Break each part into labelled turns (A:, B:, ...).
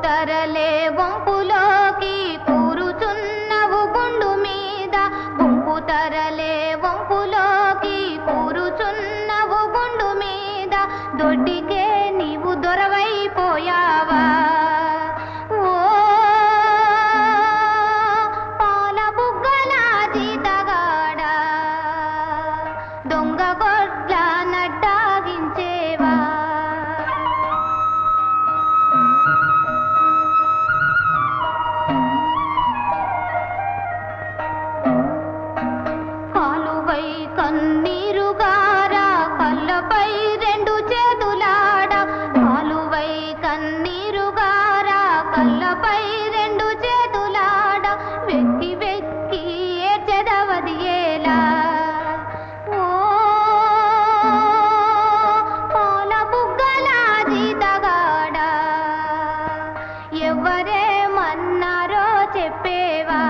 A: తరలే వంపులోకి కూరుచున్నవు గుండు మీద గుంపు తరలే వంపులోకి కూరుచున్నవు గుండు మీద దొడ్డికే నీవు దొరవైపోయావా ఓ పాల బుగ్గల జీతగాడా దొంగ గొడ్ల నడ్డాగించేవా కాలువై కన్నీరుగారా కళ్ళపై రెండు చేతులాడ కాలువై కన్నీరుగారా కళ్ళపై రెండు చేతులాడ వెక్కి వెక్కి ఏడ్చెదవది ఏలా ఓ పాల బుగ్గల జీతగాడా ఎవరేమన్నారో చెప్పేవా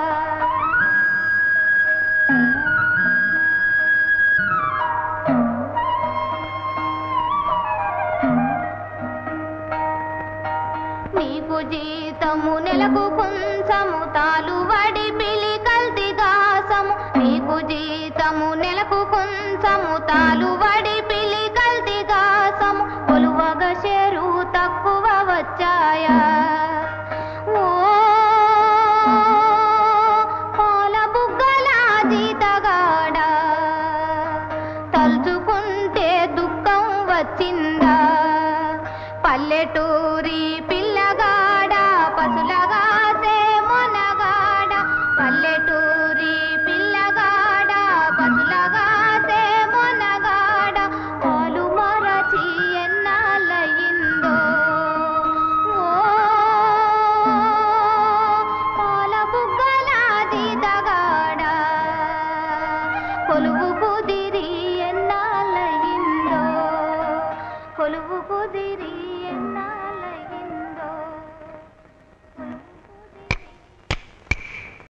A: నీకు జీతము నెలకు కొంచెము తాలు వడి పిలి కల్తి గాసము నీకు జీతము నెలకు కొంచెము తాలు వడి పిలి కల్తి గాసము కొలువగ షేరు తక్కువ వచ్చాయా ఓ పాల బుగ్గల జీతగాడా తలుచుకుంటే దుఃఖం వచ్చిందా పల్లెటూరి పిల్లగాడ పశులగాసే మొనగాడ పల్లెటూరి పిల్లగాడ పశులగాసే మొనగాడ పాలు మరచి ఎన్నాళ్ళయిందో ఓ పాల బుగ్గల జీతగాడ కొలువు